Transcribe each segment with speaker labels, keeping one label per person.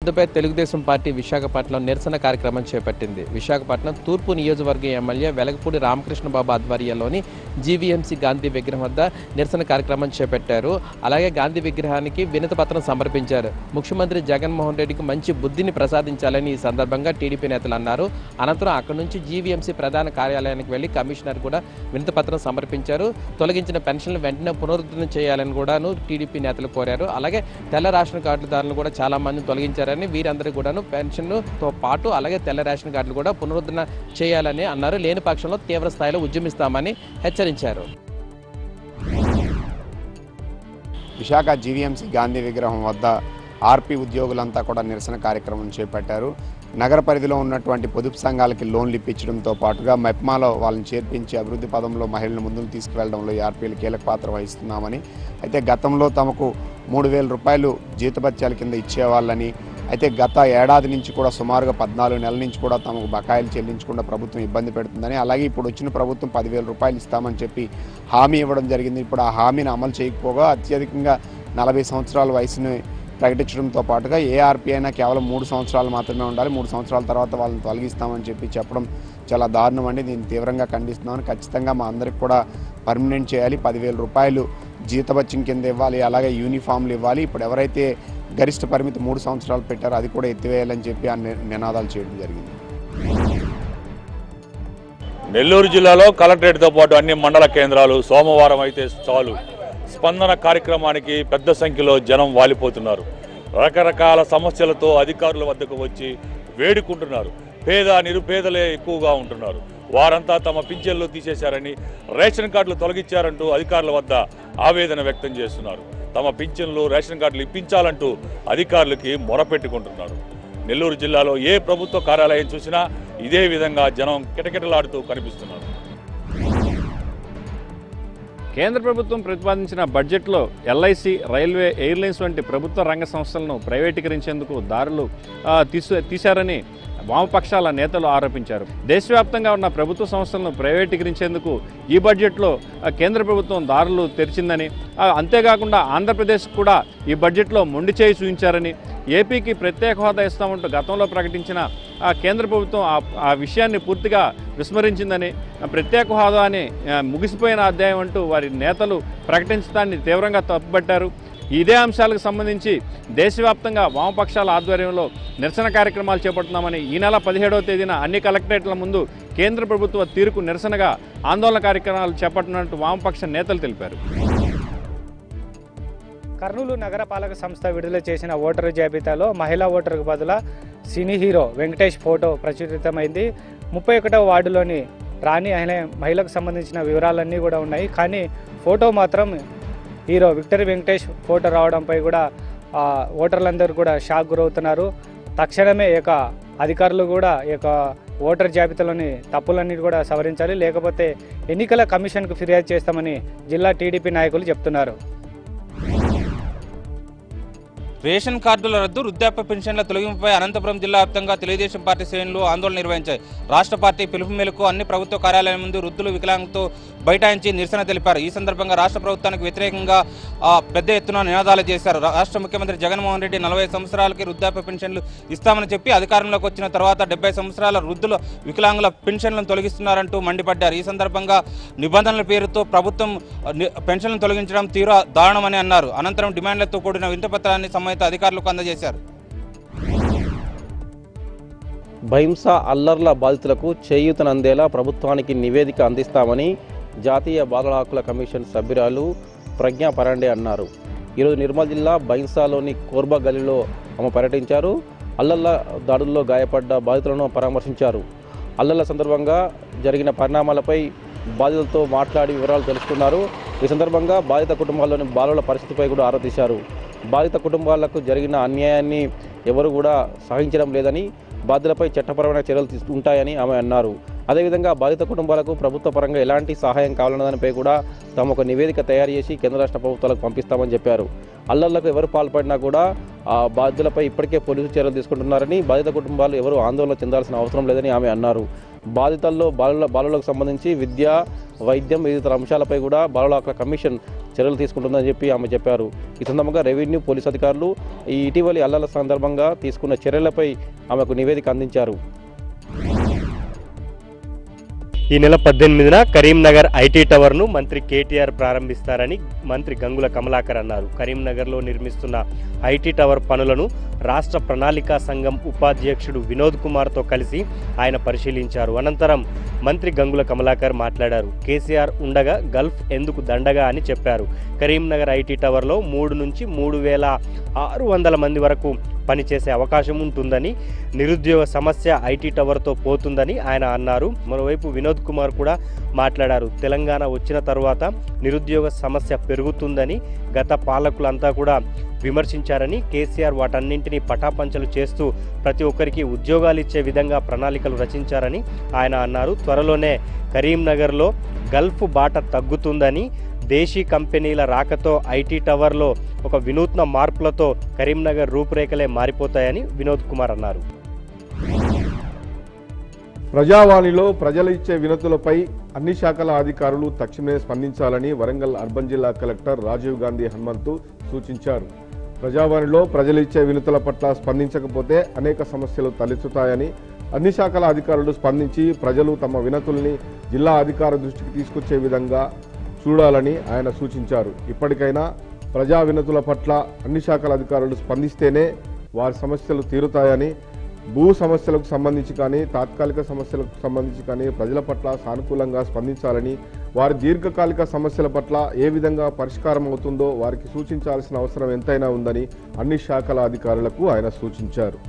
Speaker 1: రద్దుపై Telugu Desam party Visakhapatnam నిరసన కార్యక్రమం చేపట్టింది విశాఖపట్నం తూర్పు నియోజకవర్గ ఎమ్మెల్యే వెలగపూడి రామకృష్ణ బాబు ఆధ్వర్యంలోని జీవీఎంసీ గాంధీ విగ్రహం వద్ద నిరసన కార్యక్రమం చేపట్టారు అలాగే గాంధీ విగ్రహానికి వినతి పత్రం సమర్పించారు ముఖ్యమంత్రి జగన్మోహన్ రెడ్డికి మంచి బుద్ధిని ప్రసాదించాలని ఈ సందర్భంగా టీడీపీ నేతలు అన్నారు అనంతరం అక్కడి నుంచి జీవీఎంసీ ప్రధాన కార్యాలయానికి వెళ్లి కమిషనర్ కూడా వినతి పత్రం సమర్పించారు తొలగించిన పెన్షన్లు వెంటనే పునరుద్ధరణ చేయాలని కూడాను టీడీపీ నేతలు కోరారు అలాగే తెల్ల రేషన్ కార్డుదారులను కూడా చాలా మంది తొలగించారని వీరందరూ కూడాను పెన్షన్తో పాటు అలాగే తెల్ల రేషన్ కార్డులు కూడా పునరుద్ధరణ చేయాలని అన్నారు లేని పక్షంలో తీవ్ర స్థాయిలో ఉద్యమిస్తామని హెచ్చరించారు
Speaker 2: విశాఖ జీవీఎంసీ గాంధీ విగ్రహం వద్ద ఆర్పీ ఉద్యోగులంతా కూడా నిరసన కార్యక్రమం చేపట్టారు నగర పరిధిలో ఉన్నటువంటి పొదుపు సంఘాలకి లోన్లు ఇప్పించడంతో పాటుగా మెప్మాలో వాళ్ళని చేర్పించి అభివృద్ధి పదంలో మహిళలను ముందుకు తీసుకువెళ్లడంలో ఈ ఆర్పీలు కీలక పాత్ర వహిస్తున్నామని అయితే గతంలో తమకు మూడు వేల రూపాయలు జీతభత్యాల కింద ఇచ్చేవాళ్ళని అయితే గత ఏడాది నుంచి కూడా సుమారుగా పద్నాలుగు నెలల నుంచి కూడా తమకు బకాయిలు చెల్లించకుండా ప్రభుత్వం ఇబ్బంది పెడుతుందని అలాగే ఇప్పుడు వచ్చిన ప్రభుత్వం పదివేల రూపాయలు ఇస్తామని చెప్పి హామీ ఇవ్వడం జరిగింది ఇప్పుడు ఆ హామీని అమలు చేయకపోగా అత్యధికంగా నలభై సంవత్సరాల వయసుని ప్రకటించడంతో పాటుగా ఏ ఆర్పీ అయినా కేవలం మూడు సంవత్సరాలు మాత్రమే ఉండాలి మూడు సంవత్సరాల తర్వాత వాళ్ళని తొలగిస్తామని చెప్పి చెప్పడం చాలా దారుణం అండి దీన్ని తీవ్రంగా ఖండిస్తున్నామని ఖచ్చితంగా మా అందరికి కూడా పర్మనెంట్ చేయాలి పదివేల రూపాయలు జీతభత్యం కింద ఇవ్వాలి అలాగే యూనిఫామ్లు ఇవ్వాలి ఇప్పుడు ఎవరైతే గరిష్ట పరిమితి మూడు సంవత్సరాలు పెట్టారో అది కూడా ఎత్తివేయాలని చెప్పి ఆ ని- నినాదాలు చేయడం జరిగింది
Speaker 3: నెల్లూరు జిల్లాలో కలెక్టరేట్తో పాటు అన్ని మండల కేంద్రాలు సోమవారం అయితే చాలు స్పందన కార్యక్రమానికి పెద్ద సంఖ్యలో జనం వాలిపోతున్నారు రకరకాల సమస్యలతో అధికారుల వద్దకు వచ్చి వేడుకుంటున్నారు పేద నిరుపేదలే ఎక్కువగా ఉంటున్నారు వారంతా తమ పింఛన్లు తీసేశారని రేషన్ కార్డులు తొలగించారంటూ అధికారుల వద్ద ఆవేదన వ్యక్తం చేస్తున్నారు తమ పింఛన్లు రేషన్ కార్డులు ఇప్పించాలంటూ అధికారులకి మొరపెట్టుకుంటున్నారు నెల్లూరు జిల్లాలో ఏ ప్రభుత్వ కార్యాలయం చూసినా ఇదే విధంగా జనం కిటకిటలాడుతూ కనిపిస్తున్నారు
Speaker 4: కేంద్ర ప్రభుత్వం ప్రతిపాదించిన బడ్జెట్లో ఎల్ఐసి రైల్వే ఎయిర్లైన్స్ వంటి ప్రభుత్వ రంగ సంస్థలను ప్రైవేటీకరించేందుకు దారులు ఆ, తీసు తీశారని వామపక్షాల నేతలు ఆరోపించారు దేశవ్యాప్తంగా ఉన్న ప్రభుత్వ సంస్థలను ప్రైవేటీకరించేందుకు ఈ బడ్జెట్లో ఆ, కేంద్ర ప్రభుత్వం దారులు తెరిచిందని ఆ, అంతేకాకుండా ఆంధ్రప్రదేశ్ కూడా ఈ బడ్జెట్లో మొండి చేయి చూపించారని ఏపీకి ప్రత్యేక హోదా ఇస్తామంటూ గతంలో ప్రకటించిన ఆ కేంద్ర ప్రభుత్వం ఆ ఆ విషయాన్ని పూర్తిగా విస్మరించిందని ఆ ప్రత్యేక హోదా అని ఆ, ముగిసిపోయిన అధ్యాయం అంటూ వారి నేతలు ప్రకటించడాన్ని తీవ్రంగా తప్పుపట్టారు ఇదే అంశాలకు సంబంధించి దేశవ్యాప్తంగా వామపక్షాల ఆధ్వర్యంలో నిరసన కార్యక్రమాలు చేపడుతున్నామని ఈ నెల పదిహేడవ తేదీన అన్ని కలెక్టరేట్ల ముందు కేంద్ర ప్రభుత్వ తీరుకు నిరసనగా ఆందోళన కార్యక్రమాలు చేపట్టనున్నట్టు వామపక్ష నేతలు తెలిపారు
Speaker 5: కర్నూలు నగరపాలక సంస్థ విడుదల చేసిన ఓటరు జాబితాలో మహిళా ఓటరుకు బదుల సినీ హీరో వెంకటేష్ ఫోటో ప్రచురితమైంది ముప్పై ఒకటవ వార్డులోని రాణి అనే మహిళకు సంబంధించిన వివరాలన్నీ కూడా ఉన్నాయి కానీ ఫోటో మాత్రం హీరో విక్టరీ వెంకటేష్ ఫోటో రావడంపై కూడా ఆ, ఓటర్లందరూ కూడా షాక్ గురవుతున్నారు తక్షణమే ఈ యొక్క అధికారులు కూడా ఈ యొక్క ఓటర్ జాబితాలోని తప్పులన్నీ కూడా సవరించాలి లేకపోతే ఎన్నికల కమిషన్కు ఫిర్యాదు చేస్తామని జిల్లా టీడీపీ నాయకులు చెప్తున్నారు
Speaker 6: రేషన్ కార్డుల రద్దు వృద్ధాప్య పెన్షన్ల తొలగింపుపై అనంతపురం జిల్లా వ్యాప్తంగా తెలుగుదేశం పార్టీ శ్రేణులు ఆందోళన నిర్వహించాయి రాష్ట్ర పార్టీ పిలుపు మేరకు అన్ని ప్రభుత్వ కార్యాలయాల ముందు వృద్ధులు వికలాంగులతో బైఠాయించి నిరసన తెలిపారు ఈ సందర్భంగా రాష్ట్ర ప్రభుత్వానికి వ్యతిరేకంగా ఆ, పెద్ద ఎత్తున నినాదాలు చేశారు రా- రాష్ట్ర ముఖ్యమంత్రి జగన్మోహన్ రెడ్డి నలభై సంవత్సరాలకి వృద్ధాప్య పెన్షన్లు ఇస్తామని చెప్పి అధికారంలోకి వచ్చిన తర్వాత డెబ్బై సంవత్సరాల వృద్ధుల వికలాంగుల పెన్షన్లను తొలగిస్తున్నారంటూ మండిపడ్డారు ఈ సందర్భంగా నిబంధనల పేరుతో ప్రభుత్వం ఆ, ని- పెన్షన్లను తొలగించడం తీవ్ర దారుణమని అన్నారు అనంతరం డిమాండ్లతో కూడిన వింతపత్రాన్ని సంబంధిత అధికారులకు అందజేశారు
Speaker 1: భహింస అల్లర్ల బాధితులకు చేయూతనందేలా ప్రభుత్వానికి నివేదిక అందిస్తామని జాతీయ బాలల హక్కుల కమిషన్ సభ్యురాలు ప్రజ్ఞా పరాండే అన్నారు ఈరోజు నిర్మల్ జిల్లా బైన్సాలోని కోర్బా గలీలో ఆమె పర్యటించారు అల్లర్ల దాడుల్లో గాయపడ్డ బాధితులను పరామర్శించారు అల్లర్ల సందర్భంగా జరిగిన పరిణామాలపై బాధితులతో మాట్లాడి వివరాలు తెలుసుకున్నారు ఈ సందర్భంగా బాధిత కుటుంబాల్లోని బాలుల పరిస్థితిపై కూడా ఆరా తీశారు బాధిత కుటుంబాలకు జరిగిన అన్యాయాన్ని ఎవరు కూడా సహించడం లేదని బాధ్యులపై చట్టపరమైన చర్యలు తీసుకు ఉంటాయని ఆమె అన్నారు అదేవిధంగా బాధిత కుటుంబాలకు ప్రభుత్వ పరంగా ఎలాంటి సహాయం కావాలన్న దానిపై కూడా తాము ఒక నివేదిక తయారు చేసి కేంద్ర రాష్ట్ర ప్రభుత్వాలకు పంపిస్తామని చెప్పారు అల్లర్లకు ఎవరు పాల్పడినా కూడా ఆ బాధ్యులపై ఇప్పటికే పోలీసు చర్యలు తీసుకుంటున్నారని బాధిత కుటుంబాలు ఎవరు ఆందోళన చెందాల్సిన అవసరం లేదని ఆమె అన్నారు బాధితుల్లో బాలుల బాలులకు సంబంధించి విద్య వైద్యం ఇతర అంశాలపై కూడా బాలుల హక్కుల కమిషన్ చర్యలు తీసుకుంటుందని చెప్పి ఆమె చెప్పారు ఈ సందర్భంగా రెవెన్యూ పోలీస్ అధికారులు ఈ ఇటీవలి అల్లల సందర్భంగా తీసుకున్న చర్యలపై ఆమెకు నివేదిక అందించారు
Speaker 7: ఈ నెల పద్దెనిమిదిన కరీంనగర్ ఐటీ టవర్ను మంత్రి కేటీఆర్ ప్రారంభిస్తారని మంత్రి గంగుల కమలాకర్ అన్నారు కరీంనగర్లో నిర్మిస్తున్న ఐటీ టవర్ పనులను రాష్ట్ర ప్రణాళికా సంఘం ఉపాధ్యక్షుడు వినోద్ కుమార్తో కలిసి ఆయన పరిశీలించారు అనంతరం మంత్రి గంగుల కమలాకర్ మాట్లాడారు కేసీఆర్ ఉండగా గల్ఫ్ ఎందుకు దండగా అని చెప్పారు కరీంనగర్ ఐటీ టవర్లో మూడు నుంచి మూడు వేల ఆరు వందల మంది వరకు పనిచేసే అవకాశం ఉంటుందని నిరుద్యోగ సమస్య ఐటీ టవర్తో పోతుందని ఆయన అన్నారు మరోవైపు వినోద్ కుమార్ కూడా మాట్లాడారు తెలంగాణ వచ్చిన తర్వాత నిరుద్యోగ సమస్య పెరుగుతుందని గత పాలకులంతా కూడా విమర్శించారని కేసీఆర్ వాటన్నింటినీ పటాపంచలు చేస్తూ ప్రతి ఒక్కరికి ఉద్యోగాలు ఇచ్చే విధంగా ప్రణాళికలు రచించారని ఆయన అన్నారు త్వరలోనే కరీంనగర్లో గల్ఫ్ బాట తగ్గుతుందని దేశీ కంపెనీల రాకతో ఐటీ టవర్లో ఒక వినూత్న మార్పులతో కరీంనగర్ రూపురేఖలే మారిపోతాయని వినోద్ కుమార్ అన్నారు
Speaker 8: ప్రజావాణిలో ప్రజలు ఇచ్చే వినతులపై అన్ని శాఖల అధికారులు తక్షణమే స్పందించాలని వరంగల్ అర్బన్ జిల్లా కలెక్టర్ రాజీవ్ గాంధీ హనుమంతు సూచించారు ప్రజావాణిలో ప్రజలు ఇచ్చే వినతుల పట్ల స్పందించకపోతే అనేక సమస్యలు తలెత్తుతాయని అన్ని శాఖల అధికారులు స్పందించి ప్రజలు తమ వినతుల్ని జిల్లా అధికార దృష్టికి తీసుకొచ్చే విధంగా చూడాలని ఆయన సూచించారు ఇప్పటికైనా ప్రజా వినతుల పట్ల అన్ని శాఖల అధికారులు స్పందిస్తేనే వారి సమస్యలు తీరుతాయని భూ సమస్యలకు సంబంధించి కానీ తాత్కాలిక సమస్యలకు సంబంధించి కానీ ప్రజల పట్ల సానుకూలంగా స్పందించాలని వారి దీర్ఘకాలిక సమస్యల పట్ల ఏ విధంగా పరిష్కారం అవుతుందో వారికి సూచించాల్సిన అవసరం ఎంతైనా ఉందని అన్ని శాఖల అధికారులకు ఆయన సూచించారు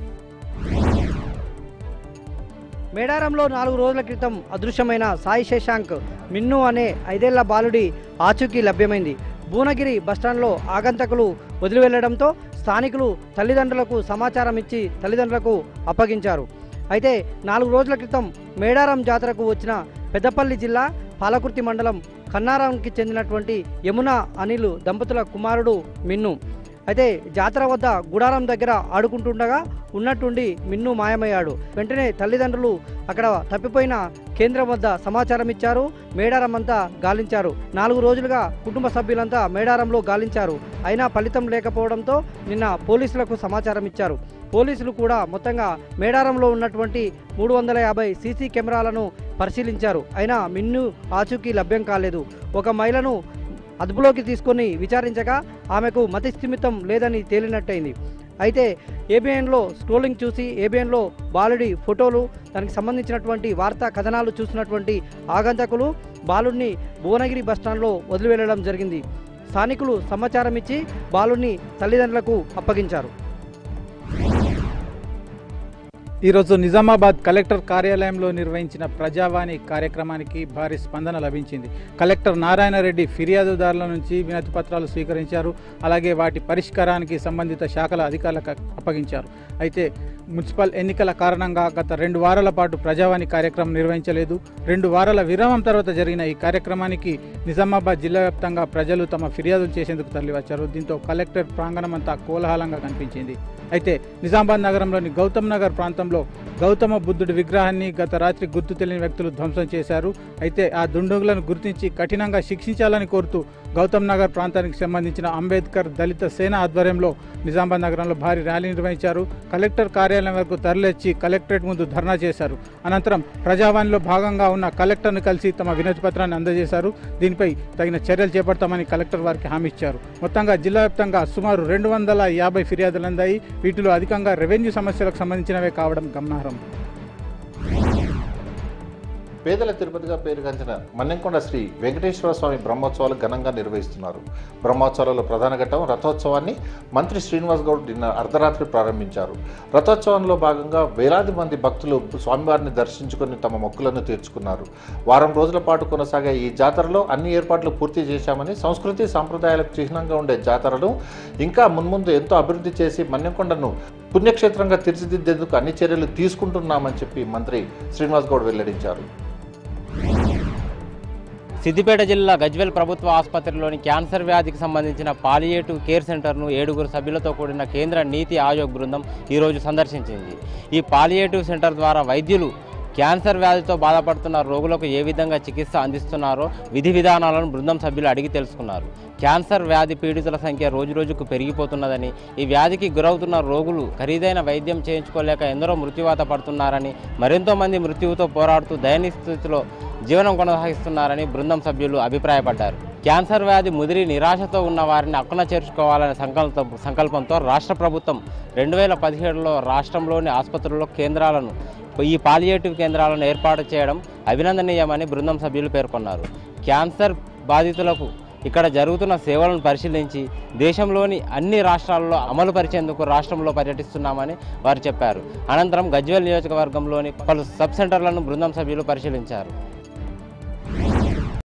Speaker 9: మేడారంలో నాలుగు రోజుల క్రితం అదృశ్యమైన సాయి శశాంక్ మిన్ను అనే ఐదేళ్ల బాలుడి ఆచూకీ లభ్యమైంది భువనగిరి బస్టాండ్లో ఆగంతకులు వదిలి వెళ్లడంతో స్థానికులు తల్లిదండ్రులకు సమాచారం ఇచ్చి తల్లిదండ్రులకు అప్పగించారు అయితే నాలుగు రోజుల క్రితం మేడారం జాతరకు వచ్చిన పెద్దపల్లి జిల్లా పాలకుర్తి మండలం కన్నారంకి చెందినటువంటి యమున అనిల్ దంపతుల కుమారుడు మిన్ను అయితే జాతర వద్ద గుడారం దగ్గర ఆడుకుంటుండగా ఉన్నట్టుండి మిన్ను మాయమయ్యాడు వెంటనే తల్లిదండ్రులు అక్కడ తప్పిపోయిన కేంద్రం వద్ద సమాచారం ఇచ్చారు మేడారం అంతా గాలించారు నాలుగు రోజులుగా కుటుంబ సభ్యులంతా మేడారంలో గాలించారు అయినా ఫలితం లేకపోవడంతో నిన్న పోలీసులకు సమాచారం ఇచ్చారు పోలీసులు కూడా మొత్తంగా మేడారంలో ఉన్నటువంటి మూడు వందల యాభై సీసీ కెమెరాలను పరిశీలించారు అయినా మిన్ను ఆచూకీ లభ్యం కాలేదు ఒక మహిళను అదుపులోకి తీసుకొని విచారించగా ఆమెకు మతి స్థిమితం లేదని తేలినట్టయింది అయితే ఏబిఎన్లో స్క్రోలింగ్ చూసి ఏబిఎన్లో బాలుడి ఫోటోలు దానికి సంబంధించినటువంటి వార్తా కథనాలు చూసినటువంటి ఆగంతకులు బాలుడిని భువనగిరి బస్టాండ్లో వదిలి వెళ్ళడం జరిగింది స్థానికులు సమాచారం ఇచ్చి బాలుడిని తల్లిదండ్రులకు అప్పగించారు
Speaker 10: ఈరోజు నిజామాబాద్ కలెక్టర్ కార్యాలయంలో నిర్వహించిన ప్రజావాణి కార్యక్రమానికి భారీ స్పందన లభించింది కలెక్టర్ నారాయణ రెడ్డి ఫిర్యాదుదారుల నుంచి వినతి పత్రాలు స్వీకరించారు అలాగే వాటి పరిష్కారానికి సంబంధిత శాఖల అధికారులకు అప్పగించారు అయితే మున్సిపల్ ఎన్నికల కారణంగా గత రెండు వారాల పాటు ప్రజావాణి కార్యక్రమం నిర్వహించలేదు రెండు వారాల విరామం తర్వాత జరిగిన ఈ కార్యక్రమానికి నిజామాబాద్ జిల్లా వ్యాప్తంగా ప్రజలు తమ ఫిర్యాదులు చేసేందుకు తరలివచ్చారు దీంతో కలెక్టర్ ప్రాంగణం అంతా కోలాహలంగా కనిపించింది అయితే నిజామాబాద్ నగరంలోని గౌతమ్ నగర్ ప్రాంతంలో గౌతమ బుద్ధుడి విగ్రహాన్ని గత రాత్రి గుర్తు తెలియని వ్యక్తులు ధ్వంసం చేశారు అయితే ఆ దుండగులను గుర్తించి కఠినంగా శిక్షించాలని కోరుతూ గౌతమ్ నగర్ ప్రాంతానికి సంబంధించిన అంబేద్కర్ దళిత సేన ఆధ్వర్యంలో నిజామాబాద్ నగరంలో భారీ ర్యాలీ నిర్వహించారు కలెక్టర్ కార్యాలయం వరకు తరలిచ్చి కలెక్టరేట్ ముందు ధర్నా చేశారు అనంతరం ప్రజావాణిలో భాగంగా ఉన్న కలెక్టర్ను కలిసి తమ వినతి పత్రాన్ని అందజేశారు దీనిపై తగిన చర్యలు చేపడతామని కలెక్టర్ వారికి హామీ ఇచ్చారు మొత్తంగా జిల్లా వ్యాప్తంగా సుమారు రెండు వందల యాభై ఫిర్యాదులు అందాయి వీటిలో అధికంగా రెవెన్యూ సమస్యలకు సంబంధించినవే కావడం గమనార్హం
Speaker 11: పేదల తిరుపతిగా పేరుగాంచిన మన్నెంకొండ శ్రీ వెంకటేశ్వర స్వామి బ్రహ్మోత్సవాలు ఘనంగా నిర్వహిస్తున్నారు బ్రహ్మోత్సవాలలో ప్రధాన ఘట్టం రథోత్సవాన్ని మంత్రి శ్రీనివాస్ గౌడ్ నిన్న అర్ధరాత్రి ప్రారంభించారు రథోత్సవంలో భాగంగా వేలాది మంది భక్తులు స్వామివారిని దర్శించుకొని తమ మొక్కులను తీర్చుకున్నారు వారం రోజుల పాటు కొనసాగే ఈ జాతరలో అన్ని ఏర్పాట్లు పూర్తి చేశామని సంస్కృతి సాంప్రదాయాలకు చిహ్నంగా ఉండే జాతరను ఇంకా మున్ముందు ఎంతో అభివృద్ధి చేసి మన్నెంకొండను పుణ్యక్షేత్రంగా తీర్చిదిద్దేందుకు అన్ని చర్యలు తీసుకుంటున్నామని చెప్పి మంత్రి శ్రీనివాస్ గౌడ్ వెల్లడించారు
Speaker 12: సిద్దిపేట జిల్లా గజ్వెల్ ప్రభుత్వ ఆసుపత్రిలోని క్యాన్సర్ వ్యాధికి సంబంధించిన పాలియేటివ్ కేర్ సెంటర్ను ఏడుగురు సభ్యులతో కూడిన కేంద్ర నీతి ఆయోగ్ బృందం ఈరోజు సందర్శించింది ఈ పాలియేటివ్ సెంటర్ ద్వారా వైద్యులు క్యాన్సర్ వ్యాధితో బాధపడుతున్న రోగులకు ఏ విధంగా చికిత్స అందిస్తున్నారో విధి విధానాలను బృందం సభ్యులు అడిగి తెలుసుకున్నారు క్యాన్సర్ వ్యాధి పీడితుల సంఖ్య రోజురోజుకు పెరిగిపోతున్నదని ఈ వ్యాధికి గురవుతున్న రోగులు ఖరీదైన వైద్యం చేయించుకోలేక ఎందరో మృత్యువాత పడుతున్నారని మరెంతో మంది మృత్యువుతో పోరాడుతూ దయనీయ స్థితిలో జీవనం కొనసాగిస్తున్నారని బృందం సభ్యులు అభిప్రాయపడ్డారు క్యాన్సర్ వ్యాధి ముదిరి నిరాశతో ఉన్న వారిని అక్కున చేర్చుకోవాలనే సంకల్పం సంకల్పంతో రాష్ట్ర ప్రభుత్వం రెండు వేల పదిహేడులో రాష్ట్రంలోని ఆసుపత్రుల్లో కేంద్రాలను ఈ పాలియేటివ్ కేంద్రాలను ఏర్పాటు చేయడం అభినందనీయమని బృందం సభ్యులు పేర్కొన్నారు క్యాన్సర్ బాధితులకు ఇక్కడ జరుగుతున్న సేవలను పరిశీలించి దేశంలోని అన్ని రాష్ట్రాల్లో అమలు పరిచేందుకు రాష్ట్రంలో పర్యటిస్తున్నామని వారు చెప్పారు అనంతరం గజ్వేల్ నియోజకవర్గంలోని పలు సబ్ సెంటర్లను బృందం సభ్యులు పరిశీలించారు